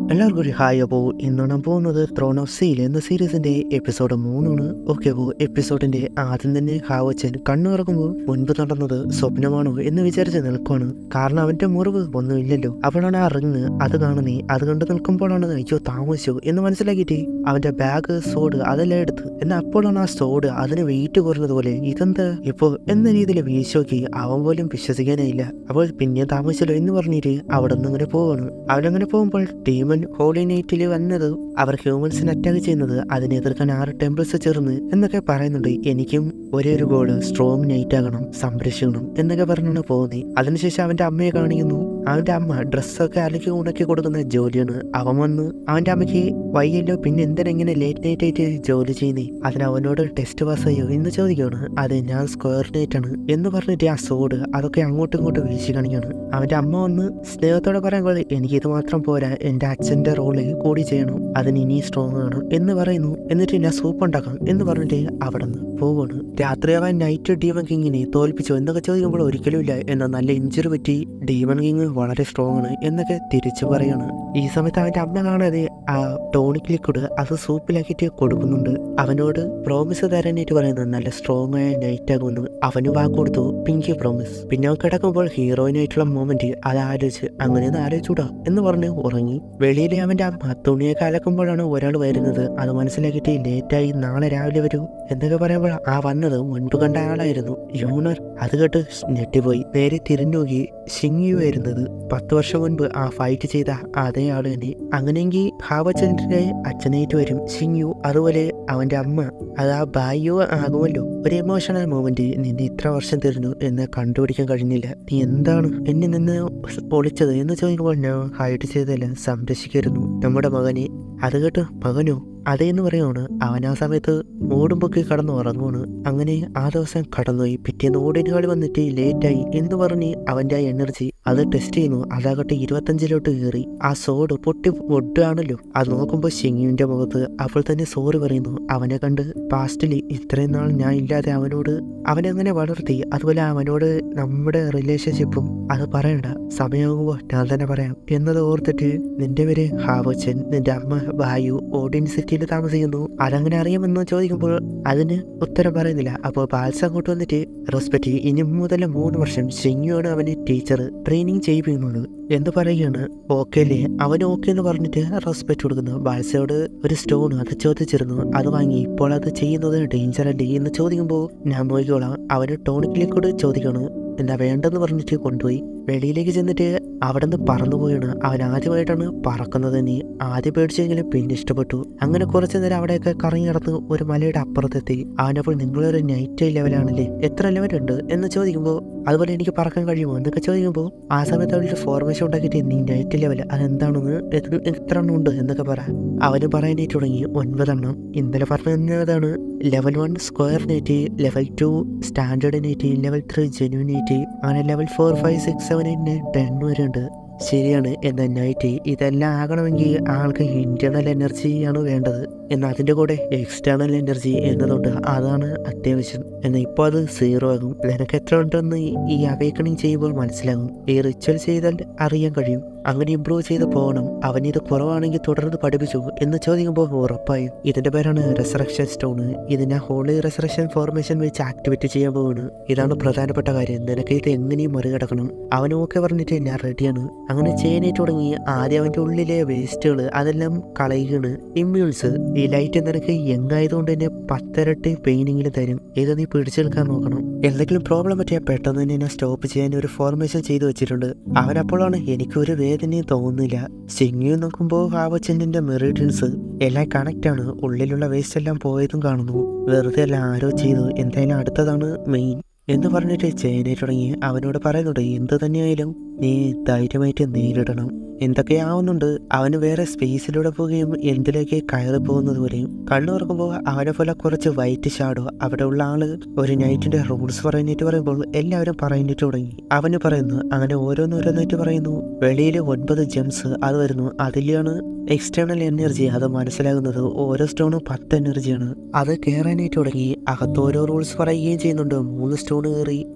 എല്ലാവർക്കും ഒരു ഹായ് അപ്പോൾ ഇന്നാണ് പോകുന്നത് ത്രോൺ ഓഫ് സീൽ എന്ന സീരീസിന്റെ എപ്പിസോഡ് മൂന്നാണ് ഓക്കെ അപ്പോൾ എപ്പിസോഡിന്റെ ആദ്യം തന്നെ ഹാവച്ചൻ കണ്ണു തുറക്കുമ്പോൾ മുൻപ് നടന്നത് സ്വപ്നമാണോ എന്ന് വിചാരിച്ച് നിൽക്കുവാണ് കാരണം അവന്റെ മുറിവ് ഒന്നുമില്ലല്ലോ അപ്പോഴാണ് ആ റിങ് അത് കാണുന്നേ അത് കണ്ടു നിൽക്കുമ്പോഴാണ് അയ്യോ താമസിച്ചു എന്ന് മനസ്സിലാക്കിയിട്ട് അവന്റെ ബാഗ് സോഡ് അതെല്ലാം എടുത്ത് എന്നാൽ അപ്പോഴാണ് ആ സോഡ് അതിന് വെയിറ്റ് കുറഞ്ഞതുപോലെ ഇതെന്താ ഇപ്പോൾ എന്ന രീതിയിൽ വീശി നോക്കി അവൻ പോലും വിശ്വസിക്കാനായില്ല അപ്പോൾ പിന്നെ താമസിച്ചല്ലോ എന്ന് പറഞ്ഞിട്ട് അവിടെ നിന്ന് ഇങ്ങനെ പോവാണ് അവനങ്ങനെ പോകുമ്പോൾ ഡീമൻ ഹോളി നൈറ്റിൽ വന്നത് അവർ ഹ്യൂമൻസിനെ അറ്റാക്ക് ചെയ്യുന്നത് അതിനെ എതിർക്കാൻ ആറ് ടെമ്പിൾസ് ചേർന്ന് എന്നൊക്കെ പറയുന്നുണ്ട് എനിക്കും ഒരേ ഒരു ഗോള് സ്ട്രോങ് നൈറ്റ് ആകണം സംരക്ഷിക്കണം എന്നൊക്കെ പറഞ്ഞാണ് പോകുന്നത് അതിനുശേഷം അവന്റെ അമ്മയെ കാണിക്കുന്നു അവന്റെ അമ്മ ഡ്രസ്സൊക്കെ അലക്കി ഉണക്കി കൊടുക്കുന്ന ജോലിയാണ് അവൻ വന്ന് അവന്റെ അമ്മയ്ക്ക് വയ്യല്ലോ പിന്നെ എന്തിനാ ഇങ്ങനെ ലേറ്റ് നൈറ്റ് ആയിട്ട് ജോലി ചെയ്യുന്നേ അതിന് അവനോട് ടെസ്റ്റ് പാസ്സായോ എന്ന് ചോദിക്കുകയാണ് അതെ ഞാൻ സ്ക്വയർ നൈറ്റ് ആണ് എന്ന് പറഞ്ഞിട്ട് ആ സോഡ് അതൊക്കെ അങ്ങോട്ടും ഇങ്ങോട്ടും വീശി കാണിക്കുകയാണ് അവന്റെ അമ്മ വന്ന് സ്നേഹത്തോടെ പറയുമ്പോൾ എനിക്ക് ഇത് മാത്രം പോരാ എന്റെ അച്ഛന്റെ റോള് കൂടി ചെയ്യണം അതിന് ഇനി സ്ട്രോങ് ആണ് എന്ന് പറയുന്നു എന്നിട്ട് ഞാൻ സൂപ്പ് ഉണ്ടാക്കാം എന്ന് പറഞ്ഞിട്ട് അവിടെ നിന്ന് പോവാണ് രാത്രി അവൻ നൈറ്റ് ഡീമൺ കിങ്ങിനെ തോൽപ്പിച്ചു എന്നൊക്കെ ചോദിക്കുമ്പോൾ ഒരിക്കലും ഇല്ല എന്നാൽ നല്ല ഇഞ്ചുറി പറ്റി ഡീമൺ കിങ് വളരെ സ്ട്രോങ് ആണ് എന്നൊക്കെ തിരിച്ചു പറയാണ് ഈ സമയത്ത് അവന്റെ അമ്മ കാണാതെ ആ ടോണിക് ലിക്വിഡ് അത് സൂപ്പിലാക്കിയിട്ട് കൊടുക്കുന്നുണ്ട് അവനോട് പ്രോമിസ് തരാനായിട്ട് പറയുന്നത് നല്ല സ്ട്രോങ് ആയ നൈറ്റ് ആകുമെന്ന് അവന് വാക്ക് കൊടുത്തു പിങ്കി പ്രോമിസ് പിന്നെ അവൻ കിടക്കുമ്പോൾ ഹീറോയിനായിട്ടുള്ള മൊമെന്റ് അത് ആലോചിച്ച് അങ്ങനെയൊന്ന് ആലോചിച്ചൂടാ എന്ന് പറഞ്ഞ് ഉറങ്ങി വെളിയിലെ അവന്റെ അമ്മ തുണിയൊക്കെ അലക്കുമ്പോഴാണ് ഒരാൾ വരുന്നത് അത് മനസ്സിലാക്കിയിട്ട് ലേറ്റായി നാളെ രാവിലെ വരൂ എന്നൊക്കെ പറയുമ്പോൾ ആ വന്നത് മുൻപ് കണ്ട ആളായിരുന്നു യൂണർ അത് കേട്ട് ഞെട്ടിപ്പോയി നേരെ തിരിഞ്ഞു നോക്കി ഷിങ്യു വരുന്നത് പത്ത് വർഷം മുൻപ് ആ ഫൈറ്റ് ചെയ്ത അതേ ആള് തന്നെ അങ്ങനെയെങ്കിൽ ഹാവച്ചന്ദ്രന്റെ അച്ഛനായിട്ട് വരും ഷിങ്യു അതുപോലെ അവന്റെ അമ്മ അത് ആ ബായോ ആകുമല്ലോ ഒരു എമോഷണൽ മൂമെന്റ് നിന്നെ ഇത്ര വർഷം തരുന്നു എന്ന് കണ്ടുപിടിക്കാൻ കഴിഞ്ഞില്ല നീ എന്താണ് എന്നെ നിന്ന് ഒളിച്ചത് എന്ന് ചോദിക്കുമ്പോൾ ഞാൻ ഹൈഡ് ചെയ്തല്ല സംരക്ഷിക്കരുന്നു നമ്മുടെ മകനെ അത് കേട്ട് മകനോ അതേ എന്ന് പറയുവാണ് അവൻ ആ സമയത്ത് ഓടും പൊക്കി കടന്നു ഉറങ്ങുവാണ് അങ്ങനെ ആ ദിവസം കടന്നുപോയി പിറ്റേന്ന് ഓടിന് കളി വന്നിട്ട് ലേറ്റായി എന്ന് പറഞ്ഞ് അവന്റെ ആ എനർജി അത് ടെസ്റ്റ് ചെയ്യുന്നു അതാകട്ടെ ഇരുപത്തഞ്ചിലോട്ട് കയറി ആ സോഡ് പൊട്ടി പൊട്ടാണല്ലോ അത് നോക്കുമ്പോൾ ഷിങ്ങിന്റെ മുഖത്ത് അപ്പോൾ തന്നെ സോറി പറയുന്നു അവനെ കണ്ട് പാസ്റ്റിൽ ഇത്രയും നാൾ ഞാൻ ഇല്ലാതെ അവനോട് അവനെ അങ്ങനെ വളർത്തി അതുപോലെ അവനോട് നമ്മുടെ റിലേഷൻഷിപ്പും അത് പറയണ്ട സമയമാകുമ്പോൾ ഞാൻ തന്നെ പറയാം എന്നത് ഓർത്തിട്ട് നിന്റെ പേര് ഹാവച്ചൻ നിന്റെ അമ്മ വായു ഓഡിയൻ സിറ്റിയിൽ താമസിക്കുന്നു അതങ്ങനെ അറിയാമെന്ന് ചോദിക്കുമ്പോൾ അതിന് ഉത്തരം പറയുന്നില്ല അപ്പോൾ ബാൽസ് അങ്ങോട്ട് വന്നിട്ട് റെസ്പെക്ട് ഇനി മുതൽ മൂന്ന് വർഷം ഷിങ്ങുവാണ് അവന് ടീച്ചർ ട്രെയിനിങ് ചെയ്യിപ്പിക്കുന്നത് എന്ന് പറയുകയാണ് ഓക്കെ അല്ലേ അവൻ ഓക്കെ എന്ന് പറഞ്ഞിട്ട് റെസ്പെക്ട് കൊടുക്കുന്നു ബാൽസയോട് ഒരു സ്റ്റോൺ അത് ചോദിച്ചിരുന്നു അത് വാങ്ങി ഇപ്പോൾ അത് ചെയ്യുന്നത് ഡേഞ്ചർ അല്ലേ എന്ന് ചോദിക്കുമ്പോൾ ഞാൻ നോക്കിക്കോളാം അവന് ടോണിക്കിലേക്ക് കൂടെ ചോദിക്കണം എന്താ വേണ്ടെന്ന് പറഞ്ഞിട്ട് കൊണ്ടുപോയി വെളിയിലേക്ക് ചെന്നിട്ട് അവിടെ നിന്ന് പറന്നുപോയാണ് അവൻ ആദ്യമായിട്ടാണ് പറക്കുന്നത് നീ ആദ്യം പേടിച്ചെങ്കിലും പിന്നെ ഇഷ്ടപ്പെട്ടു അങ്ങനെ കുറച്ചു നേരം അവിടെയൊക്കെ കറങ്ങി കിടന്ന് ഒരു മലയുടെ അപ്പുറത്തെത്തി അവനപ്പോൾ നിങ്ങളൊരു നൈറ്റ് ലെവലാണല്ലേ എത്ര ലെവലുണ്ട് എന്ന് ചോദിക്കുമ്പോൾ അതുപോലെ എനിക്ക് പറക്കാൻ കഴിയുമോ എന്നൊക്കെ ചോദിക്കുമ്പോൾ ആ സമയത്ത് അവരുടെ ഫോർമേഷൻ ഉണ്ടാക്കിയിട്ട് നീ നൈറ്റ് ലെവൽ അതെന്താണെന്ന് എത്ര എത്ര എണ്ണം ഉണ്ട് എന്നൊക്കെ പറ അവന് പറയാനായിട്ട് തുടങ്ങി ഒൻപതെണ്ണം ഇന്നലെ പറഞ്ഞതാണ് level one square net level two standard net level three genuine net അങ്ങനെ level four five six seven eight nine ten വരെ ഉണ്ട് ശരിയാണ് എന്നാൽ നൈറ്റ് ഇതെല്ലാം ആകണമെങ്കിൽ ആൾക്ക് ഇന്റേണൽ എനർജിയാണ് വേണ്ടത് എന്നാൽ അതിൻ്റെ കൂടെ എക്സ്റ്റേണൽ എനർജി എന്നതുണ്ട് അതാണ് അത്യാവശ്യം എന്നാൽ ഇപ്പോൾ അത് സീറോ ആകും നിനക്ക് എത്ര ഉണ്ടെന്ന് ഈ അവേക്കണിങ് ചെയ്യുമ്പോൾ മനസ്സിലാകും ഈ റിച്വൽ ചെയ്താൽ അറിയാൻ കഴിയും അങ്ങനെ ഇമ്പ്രൂവ് ചെയ്ത് പോകണം അവനിത് കുറവാണെങ്കിൽ തുടർന്ന് പഠിപ്പിച്ചു എന്ന് ചോദിക്കുമ്പോൾ ഉറപ്പായും ഇതിന്റെ പേരാണ് റെസറക്ഷൻ സ്റ്റോൺ ഇതിനെ ഹോളി റെസറക്ഷൻ ഫോർമേഷൻ വെച്ച് ആക്ടിവേറ്റ് ചെയ്യാൻ പോവാണ് ഇതാണ് പ്രധാനപ്പെട്ട കാര്യം നിനക്ക് ഇത് എങ്ങനെയും മറികടക്കണം അവനും ഒക്കെ പറഞ്ഞിട്ട് ഞാൻ റെഡിയാണ് അങ്ങനെ ചെയ്യാനായിട്ട് തുടങ്ങി ആദ്യം അവന്റെ ഉള്ളിലെ വേസ്റ്റുകൾ അതെല്ലാം കളയുകയാണ് ഇമ്മ്യൂൺസ് ഈ ലൈറ്റ് നിനക്ക് യങ്ങായതുകൊണ്ട് തന്നെ പത്തരട്ടി പെയിനിങ്ങിൽ തരും ഇത് നീ പിടിച്ചെടുക്കാൻ നോക്കണം എന്തെങ്കിലും പ്രോബ്ലം പറ്റിയാൽ പെട്ടെന്ന് തന്നെ എന്നെ സ്റ്റോപ്പ് ചെയ്യാൻ ഒരു ഫോർമേഷൻ ചെയ്തു വെച്ചിട്ടുണ്ട് അവൻ അപ്പോഴാണ് എനിക്കൊരു വേദനയും തോന്നുന്നില്ല സിംഗിയും നോക്കുമ്പോൾ ഹാവച്ചൻ്റെ മെറിഡിൻസ് എല്ലാം കണക്റ്റ് ആണ് ഉള്ളിലുള്ള വേസ്റ്റ് എല്ലാം പോയതും കാണുന്നു വെറുതെ അല്ല ആരോ ചെയ്തു എന്തായാലും അടുത്തതാണ് മെയിൻ എന്ന് പറഞ്ഞിട്ട് ചെയ്യാനായിട്ട് തുടങ്ങി അവനോട് പറയുന്നുണ്ട് എന്ത് തന്നെയായാലും നീ ധൈര്യമായിട്ട് നേരിടണം എന്തൊക്കെയാവുന്നുണ്ട് അവന് വേറെ സ്പേസിലൂടെ പോവുകയും എന്തിലേക്ക് കയറി പോകുന്നത് പോലെയും കണ്ണു തുറക്കുമ്പോൾ അവനെ പോലെ കുറച്ച് വൈറ്റ് ഷാഡോ അവിടെ ഉള്ള ആള് ഒരു നൈറ്റിന്റെ റൂൾസ് പറയാനായിട്ട് പറയുമ്പോൾ എല്ലാവരും പറയാനായിട്ട് തുടങ്ങി അവന് പറയുന്നു അങ്ങനെ ഓരോന്നോരോന്നായിട്ട് പറയുന്നു വെളിയിൽ ഒൻപത് ജെംസ് അത് വരുന്നു അതിലാണ് എക്സ്റ്റേണൽ എനർജി അത് മനസ്സിലാകുന്നത് ഓരോ സ്റ്റോണും പത്ത് എനർജിയാണ് അത് കയറാനായിട്ട് തുടങ്ങി അകത്ത് ഓരോ റൂൾസ് പറയുകയും ചെയ്യുന്നുണ്ട് മൂന്ന് സ്റ്റോൺ കയറി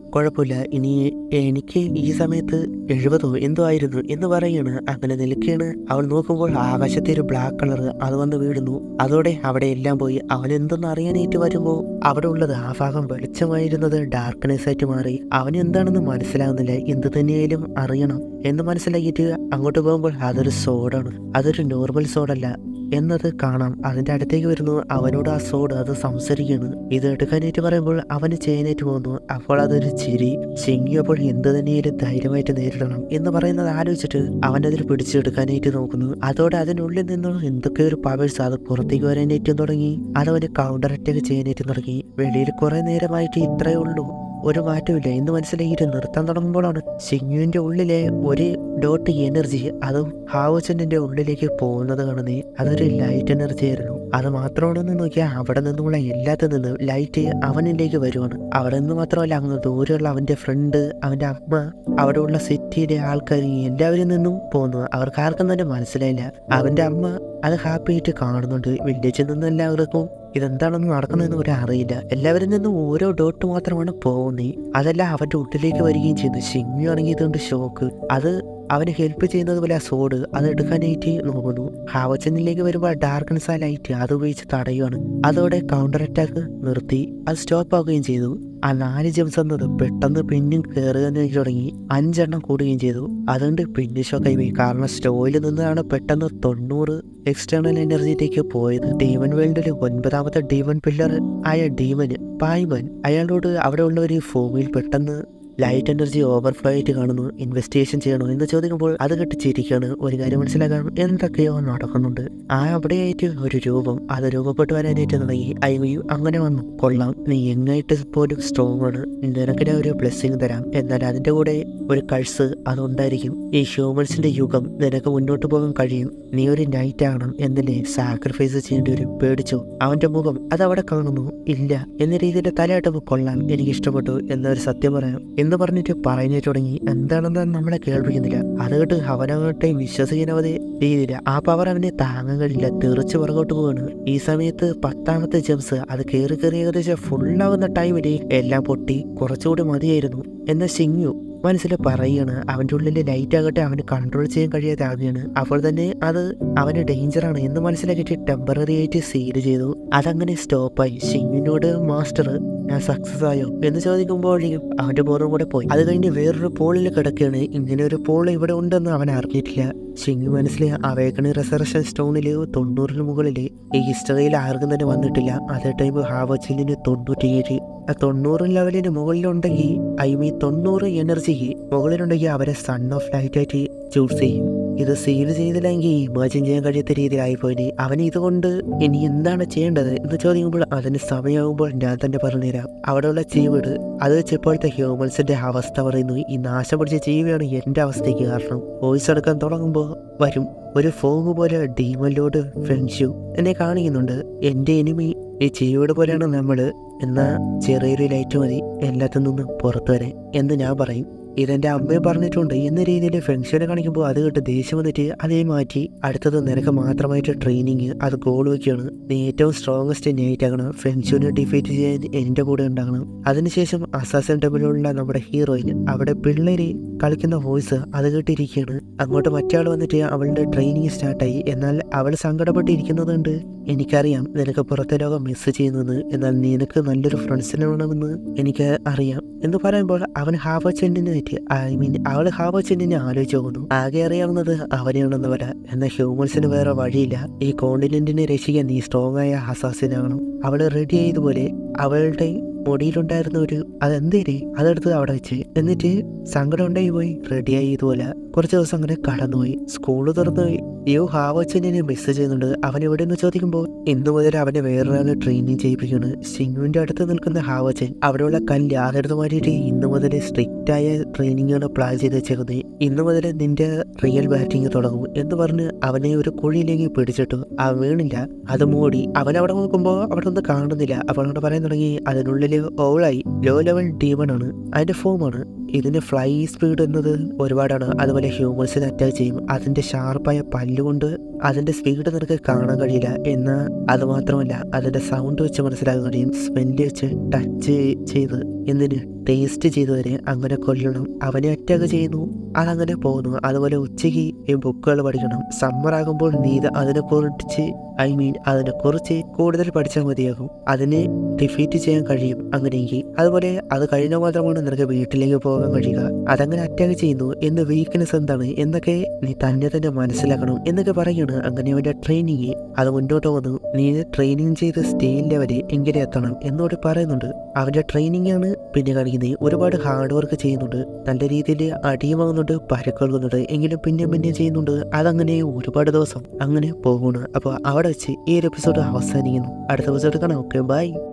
കുഴപ്പമില്ല ഇനി എനിക്ക് ഈ സമയത്ത് എഴുപതോ എന്തോ ആയിരുന്നു എന്ന് പറയുകയാണ് അങ്ങനെ നിൽക്കുകയാണ് അവൾ നോക്കുമ്പോൾ ആകാശത്തെ ഒരു ബ്ലാക്ക് കളർ അത് വന്ന് വീഴുന്നു അതോടെ അവിടെ എല്ലാം പോയി അവൻ എന്തെന്ന് അറിയാനായിട്ട് വരുമ്പോൾ അവിടെ ഉള്ളത് ആ ഭാഗം വെളിച്ചമായിരുന്നത് ഡാർക്ക്നെസ് ആയിട്ട് മാറി അവൻ എന്താണെന്ന് മനസ്സിലാവുന്നില്ല എന്ത് തന്നെയായാലും അറിയണം എന്ന് മനസ്സിലാക്കിയിട്ട് അങ്ങോട്ട് പോകുമ്പോൾ അതൊരു സോഡാണ് അതൊരു നോർമൽ സോഡല്ല എന്നത് കാണാം അതിന്റെ അടുത്തേക്ക് വരുന്നു അവനോട് ആ സോഡ് അത് സംസാരിക്കുകയാണ് ഇത് എടുക്കാനായിട്ട് പറയുമ്പോൾ അവന് ചെയ്യാനായിട്ട് പോകുന്നു അപ്പോൾ അതൊരു ചിരി ചിങ്ങിയപ്പോൾ എന്ത് തന്നെയാലും ധൈര്യമായിട്ട് നേരിടണം എന്ന് പറയുന്നത് ആലോചിച്ചിട്ട് അവൻ അതിൽ പിടിച്ചെടുക്കാനായിട്ട് നോക്കുന്നു അതോടെ അതിനുള്ളിൽ നിന്നും എന്തൊക്കെ ഒരു പവേഴ്സ് അത് പുറത്തേക്ക് വരാനായിട്ട് തുടങ്ങി അതവന് കൗണ്ടർ അറ്റാക്ക് ചെയ്യാനായിട്ട് തുടങ്ങി വെളിയിൽ കുറെ നേരമായിട്ട് ഇത്രയേ ഉള്ളൂ ഒരു മാറ്റമില്ല എന്ന് മനസ്സിലാക്കിയിട്ട് നിർത്താൻ തുടങ്ങുമ്പോഴാണ് സിംഗുവിന്റെ ഉള്ളിലെ ഒരു ഡോട്ട് എനർജി അത് ഹാവച്ചന്റെ ഉള്ളിലേക്ക് പോകുന്നത് കാണുന്നേ അതൊരു ലൈറ്റ് എനർജി ആയിരുന്നു അത് മാത്രമാണെന്ന് നോക്കിയാൽ അവിടെ നിന്നുള്ള എല്ലാത്തിൽ നിന്നും ലൈറ്റ് അവനിലേക്ക് വരുവാണ് അവിടെ നിന്ന് മാത്രമല്ല അങ്ങ് ദൂരെയുള്ള അവന്റെ ഫ്രണ്ട് അവന്റെ അമ്മ അവിടെ ഉള്ള സിറ്റിയിലെ ആൾക്കാർ എല്ലാവരിൽ നിന്നും പോകുന്നു അവർക്ക് ആർക്കും തന്നെ മനസ്സിലായില്ല അവന്റെ അമ്മ അത് ഹാപ്പി ആയിട്ട് കാണുന്നുണ്ട് വില്ലേജിൽ നിന്ന് എല്ലാവർക്കും ഇതെന്താണെന്ന് നടക്കുന്നതെന്ന് ഒരു അറിയില്ല എല്ലാവരിൽ നിന്നും ഓരോ ഡോട്ട് മാത്രമാണ് പോകുന്നത് അതെല്ലാം അവന്റെ ഉള്ളിലേക്ക് വരികയും ചെയ്യുന്നു ഷിങ്ങു ആണെങ്കിൽ ഇതുകൊണ്ട് ഷോക്ക് അത് അവന് ഹെൽപ്പ് ചെയ്യുന്നത് പോലെ ആ സോഡ് അത് എടുക്കാനായിട്ട് നോക്കുന്നു ഹാവച്ചനിലേക്ക് വരുമ്പോൾ ഡാർക്ക്നെസ് ആ ലൈറ്റ് അത് ഉപയോഗിച്ച് തടയുകയാണ് അതോടെ കൗണ്ടർ അറ്റാക്ക് നിർത്തി അത് സ്റ്റോപ്പ് ആവുകയും ചെയ്തു ആ നാല് ജംസ് എന്നത് പെട്ടെന്ന് പിന്നും കയറുക തുടങ്ങി അഞ്ചെണ്ണം കൂടുകയും ചെയ്തു അതുകൊണ്ട് പിന്നെ ഷോക്കായി പോയി കാരണം സ്റ്റോയിൽ നിന്നാണ് പെട്ടെന്ന് തൊണ്ണൂറ് എക്സ്റ്റേണൽ എനർജിയിലേക്ക് പോയത് ഡീമൻ വേൾഡിൽ ഒൻപതാമത്തെ ഡീമൻ പില്ലർ ആയ ഡീമന് പായ്മൻ അയാളോട് അവിടെ ഉള്ള ഒരു ഫോമിൽ പെട്ടെന്ന് ലൈറ്റ് എനർജി ഓവർഫ്ലോ ആയിട്ട് കാണുന്നു ഇൻവെസ്റ്റിഗേഷൻ ചെയ്യണോ എന്ന് ചോദിക്കുമ്പോൾ അത് കെട്ട് ചിരിക്കാണ് ഒരു കാര്യം മനസ്സിലാക്കാൻ എന്തൊക്കെയോ നടക്കുന്നുണ്ട് ആ അവിടെയായിട്ട് ഒരു രൂപം അത് രൂപപ്പെട്ട് വരാനായിട്ട് തുടങ്ങി അയ്യോ അങ്ങനെ വന്നു കൊള്ളാം നീ എങ്ങായിട്ട് പോലും സ്ട്രോങ് ആണ് നിനക്ക് ഞാൻ ഒരു ബ്ലെസ്സിങ് തരാം എന്നാൽ അതിന്റെ കൂടെ ഒരു കഴ്സ് അതുണ്ടായിരിക്കും ഈ ഹ്യൂമൻസിന്റെ യുഗം നിനക്ക് മുന്നോട്ട് പോകാൻ കഴിയും നീ ഒരു നൈറ്റ് ആകണം എന്നല്ലേ സാക്രിഫൈസ് ചെയ്യേണ്ടി വരും പേടിച്ചു അവന്റെ മുഖം അത് അവിടെ കാണുന്നു ഇല്ല എന്ന രീതിയിൽ തലയാട്ടപ്പോൾ കൊള്ളാം എനിക്ക് ഇഷ്ടപ്പെട്ടു എന്നൊരു സത്യം പറയാം എന്ന് പറഞ്ഞിട്ട് പറഞ്ഞു തുടങ്ങി എന്താണെന്ന് നമ്മളെ കേൾപ്പിക്കുന്നില്ല അത് കേട്ട് അവനങ്ങോട്ടെ വിശ്വസിക്കാനാവതെ രീതിയില്ല ആ പവർ അവനെ താങ്ങാൻ കഴിയില്ല തെറിച്ച് പുറകോട്ട് പോവാണ് ഈ സമയത്ത് പത്താമത്തെ ജംസ് അത് കയറി കയറി ഏകദേശം ഫുള്ളാവുന്ന ടൈമിൽ എല്ലാം പൊട്ടി കുറച്ചുകൂടി മതിയായിരുന്നു എന്ന സിംഗു മനസ്സിൽ പറയുകയാണ് അവൻ്റെ ഉള്ളിൽ ലൈറ്റ് ആകട്ടെ അവന് കൺട്രോൾ ചെയ്യാൻ കഴിയാതെ ആകുകയാണ് അപ്പോൾ തന്നെ അത് അവന് ഡേഞ്ചറാണ് എന്ന് മനസ്സിലാക്കിയിട്ട് ടെമ്പററി ആയിട്ട് സീൽ ചെയ്തു അതങ്ങനെ സ്റ്റോപ്പായി ഷിങ്ങിനോട് മാസ്റ്റർ ഞാൻ സക്സസ് ആയോ എന്ന് ചോദിക്കുമ്പോഴേക്കും അവന്റെ ബോധം കൂടെ പോയി അത് കഴിഞ്ഞ് വേറൊരു പോളിൽ കിടക്കുകയാണ് ഇങ്ങനെ ഒരു പോൾ ഇവിടെ ഉണ്ടെന്ന് അവൻ അറിഞ്ഞിട്ടില്ല ഷിങ്ങി മനസ്സിൽ അവേക്കണി റിസർവേഷൻ സ്റ്റോണിൽ തൊണ്ണൂറിന് മുകളിൽ ഈ ഹിസ്റ്ററിയിൽ ആർക്കും തന്നെ വന്നിട്ടില്ല അതേ ടൈം ഹാവച്ചിലിന് തൊണ്ണൂറ്റിയേഴ് ആ തൊണ്ണൂറ് ലെവലിന് മുകളിലുണ്ടെങ്കിൽ ഐ മീൻ തൊണ്ണൂറ് എനർജിക്ക് മുകളിലുണ്ടെങ്കിൽ അവരെ സൺ ഓഫ് ലൈറ്റ് ആയിട്ട് ചൂസ് ചെയ്യും ഇത് സീൽ ചെയ്തില്ലെങ്കിൽ ഇമാജിൻ ചെയ്യാൻ കഴിയാത്ത രീതിയിലായിപ്പോയി അവൻ ഇതുകൊണ്ട് ഇനി എന്താണ് ചെയ്യേണ്ടത് എന്ന് ചോദിക്കുമ്പോൾ അതിന് സമയമാകുമ്പോൾ ഞാൻ തന്നെ പറഞ്ഞുതരാം അവിടെയുള്ള ജീവിട് അത് വെച്ച് ഇപ്പോഴത്തെ ഹ്യൂമൻസിന്റെ അവസ്ഥ പറയുന്നു ഈ നാശം പിടിച്ച ജീവിയാണ് എന്റെ അവസ്ഥയ്ക്ക് കാരണം വോയിസ് എടുക്കാൻ തുടങ്ങുമ്പോൾ വരും ഒരു ഫോഗ് പോലെ ഡീമലോട് ഫ്രണ്ട്ഷിപ്പ് എന്നെ കാണിക്കുന്നുണ്ട് എന്റെ എനിമി ഈ ജീവിയുടെ പോലെയാണ് നമ്മള് എന്നാ ചെറിയൊരു ലൈറ്റ് മതി എല്ലാത്തിൽ നിന്നും പുറത്തു വരാൻ എന്ന് ഞാൻ പറയും ഇതെന്റെ അമ്മയെ പറഞ്ഞിട്ടുണ്ട് എന്ന രീതിയിൽ ഫ്രണ്ട്ഷിപ്പിനെ കാണിക്കുമ്പോൾ അത് കേട്ട് ദേഷ്യം വന്നിട്ട് അതേ മാറ്റി അടുത്തത് നിനക്ക് മാത്രമായിട്ട് ട്രെയിനിങ് അത് ഗോൾ വെക്കുകയാണ് നീ ഏറ്റവും സ്ട്രോങ്ങസ്റ്റ് നൈറ്റ് ആകണം ഫ്രണ്ട്ഷിപ്പിനെ ഡിഫീറ്റ് ചെയ്യാൻ എൻ്റെ കൂടെ ഉണ്ടാകണം അതിനുശേഷം അസാസൻ ടെമ്പിളിലുള്ള നമ്മുടെ ഹീറോയിൻ അവിടെ പിള്ളേര് കളിക്കുന്ന വോയിസ് അത് കേട്ടിരിക്കുകയാണ് അങ്ങോട്ട് മറ്റേ വന്നിട്ട് അവളുടെ ട്രെയിനിങ് സ്റ്റാർട്ടായി എന്നാൽ അവൾ സങ്കടപ്പെട്ടിരിക്കുന്നത് കൊണ്ട് എനിക്കറിയാം നിനക്ക് പുറത്തെ ലോകം മിസ് ചെയ്യുന്നത് എന്നാൽ നിനക്ക് നല്ലൊരു ഫ്രണ്ട്സിനെ വേണമെന്ന് എനിക്ക് അറിയാം എന്ന് പറയുമ്പോൾ അവൻ ഹാവ ചെണ്ടിനെ പറ്റി ഐ മീൻ അവൾ ഹാവ ചെണ്ടിനെ ആലോചിച്ച് പോകുന്നു ആകെ അറിയാവുന്നത് അവനെയാണെന്ന് വരാം എന്നാൽ ഹ്യൂമൻസിന് വേറെ വഴിയില്ല ഈ കോണ്ടിനെന്റിനെ രക്ഷിക്കാൻ നീ സ്ട്രോങ് ആയ ഹസാസിനാകണം അവൾ റെഡി ആയതുപോലെ അവളുടെ മുടിയിലുണ്ടായിരുന്ന ഒരു അതെന്തേരി അതെടുത്ത് അവിടെ വെച്ച് എന്നിട്ട് സങ്കടം ഉണ്ടായി പോയി റെഡിയായി ഇതുപോലെ കുറച്ച് ദിവസം അങ്ങനെ കടന്നുപോയി സ്കൂള് തുറന്നു യോ ഹാവച്ചനെ മെസ്സേജ് ചെയ്യുന്നുണ്ട് അവൻ എവിടെ നിന്ന് ചോദിക്കുമ്പോൾ ഇന്നു മുതൽ അവനെ വേറൊരാളെ ട്രെയിനിങ് ചെയ്യിപ്പിക്കുകയാണ് സിംഗുവിന്റെ അടുത്ത് നിൽക്കുന്ന ഹാവച്ചൻ അവിടെയുള്ള കല്ല് അതെടുത്ത് മാറ്റിയിട്ട് ഇന്നു മുതൽ സ്ട്രിക്റ്റ് ആയ ട്രെയിനിങ് ആണ് പ്ലാൻ ചെയ്ത് വെച്ചേക്കുന്നത് ഇന്നു മുതൽ നിന്റെ റിയൽ ബാറ്റിംഗ് തുടങ്ങും എന്ന് പറഞ്ഞ് അവനെ ഒരു കുഴിയിലേക്ക് പിടിച്ചിട്ടു അവൻ വീണില്ല അത് മൂടി അവൻ അവിടെ നോക്കുമ്പോൾ അവിടെ ഒന്നും കാണുന്നില്ല അപ്പോൾ അവിടെ പറയാൻ തുടങ്ങി അതിനുള്ളിൽ ഓളായി ലോ ലെവൽ ഡീമൺ ആണ് അതിന്റെ ഫോമാണ് ഇതിന് ഫ്ലൈ സ്പീഡ് എന്നത് ഒരുപാടാണ് അതുപോലെ ഹ്യൂമൻസിനെ അറ്റാക്ക് ചെയ്യും അതിന്റെ ഷാർപ്പായ പല്ലുകൊണ്ട് അതിന്റെ സ്പീഡ് നിനക്ക് കാണാൻ കഴിയില്ല എന്നാൽ അത് മാത്രമല്ല അതിന്റെ സൗണ്ട് വെച്ച് മനസ്സിലാക്കാൻ കഴിയും സ്മെല്ല് വെച്ച് ടച്ച് ചെയ്ത് എന്തിന് ടേസ്റ്റ് ചെയ്തവരെ അങ്ങനെ കൊല്ലണം അവനെ അറ്റാക്ക് ചെയ്യുന്നു അതങ്ങനെ പോകുന്നു അതുപോലെ ഉച്ചയ്ക്ക് ഈ ബുക്കുകൾ പഠിക്കണം സമ്മർ ആകുമ്പോൾ നീ ഇത് അതിനെക്കുറിച്ച് ഐ മീൻ അതിനെക്കുറിച്ച് കൂടുതൽ പഠിച്ചാൽ മതിയാകും അതിനെ ഡിഫീറ്റ് ചെയ്യാൻ കഴിയും അങ്ങനെയെങ്കിൽ അതുപോലെ അത് കഴിഞ്ഞാൽ മാത്രമാണ് നിനക്ക് വീട്ടിലേക്ക് പോകാൻ കഴിയുക അതങ്ങനെ അറ്റാക്ക് ചെയ്യുന്നു എന്ന് വീക്ക്നെസ് എന്താണ് എന്നൊക്കെ നീ തന്നെ തന്നെ മനസ്സിലാക്കണം എന്നൊക്കെ പറയാണ് അങ്ങനെ അവൻ്റെ ട്രെയിനിങ് അത് മുന്നോട്ട് വന്നു നീ ട്രെയിനിങ് ചെയ്ത് സ്റ്റേജിൻ്റെ വരെ എങ്ങനെ എത്തണം എന്നോട് പറയുന്നുണ്ട് അവൻ്റെ ട്രെയിനിങ് ആണ് പിന്നെ കാണിക്കുന്നത് ഒരുപാട് ഹാർഡ് വർക്ക് ചെയ്യുന്നുണ്ട് നല്ല രീതിയിൽ അടിയുമാകുന്നുണ്ട് പരക്കൊള്ളുന്നുണ്ട് എങ്കിലും പിന്നെ പിന്നെ ചെയ്യുന്നുണ്ട് അതങ്ങനെ ഒരുപാട് ദിവസം അങ്ങനെ പോകുന്നു അപ്പോൾ അവിടെ വെച്ച് ഈ ഒരു എപ്പിസോഡ് അവസാനിക്കുന്നു അടുത്ത എപ്പിസോഡ് കാണാം ഓക്കെ ബൈ